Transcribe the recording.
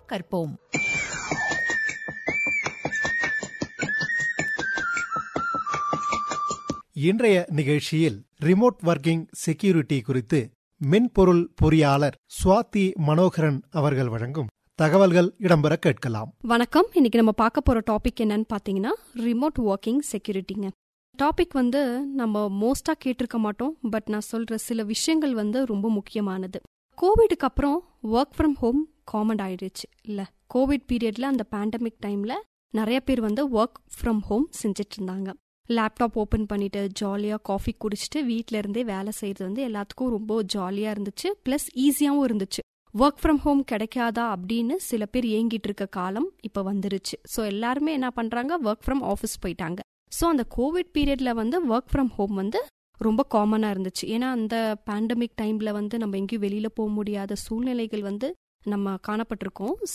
கற்போம் இன்றைய நிகழ்ச்சியில் ரிமோட் ஒர்க்கிங் செக்யூரிட்டி குறித்து மென்பொருள் பொறியாளர் சுவாதி மனோகரன் அவர்கள் வழங்கும் தகவல்கள் இடம்பெற கேட்கலாம் வணக்கம் இன்னைக்கு நம்ம பார்க்க போற டாபிக் என்னன்னு பாத்தீங்கன்னா ரிமோட் ஒர்க்கிங் செக்யூரிட்டிங்க டாபிக் வந்து நம்ம மோஸ்டா கேட்டிருக்க மாட்டோம் பட் நான் சொல்ற சில விஷயங்கள் வந்து ரொம்ப முக்கியமானது கோவிடுக்கு அப்புறம் ஒர்க் ஃப்ரம் ஹோம் காமன் ஆயிடுச்சு இல்ல கோவிட் பீரியட்ல அந்த பேண்டமிக் டைம்ல நிறைய பேர் வந்து ஒர்க் ஃப்ரம் ஹோம் செஞ்சுட்டு இருந்தாங்க லேப்டாப் ஓப்பன் பண்ணிட்டு ஜாலியாக காஃபி குடிச்சிட்டு வீட்டில இருந்தே வேலை செய்யறது வந்து எல்லாத்துக்கும் ரொம்ப ஜாலியாக இருந்துச்சு ப்ளஸ் ஈஸியாகவும் இருந்துச்சு ஒர்க் ஃப்ரம் ஹோம் கிடைக்காதா அப்படின்னு சில பேர் ஏங்கிட்டு இருக்க காலம் இப்போ வந்துருச்சு ஸோ எல்லாருமே என்ன பண்றாங்க ஒர்க் ஃப்ரம் ஆஃபீஸ் போயிட்டாங்க ஸோ அந்த கோவிட் பீரியட்ல வந்து ஒர்க் ஃப்ரம் ஹோம் வந்து ரொம்ப காமனாக இருந்துச்சு ஏன்னா அந்த பேண்டமிக் டைம்ல வந்து நம்ம எங்கேயும் வெளியில போக முடியாத சூழ்நிலைகள் வந்து நம்ம காணப்பட்டிருக்கோம்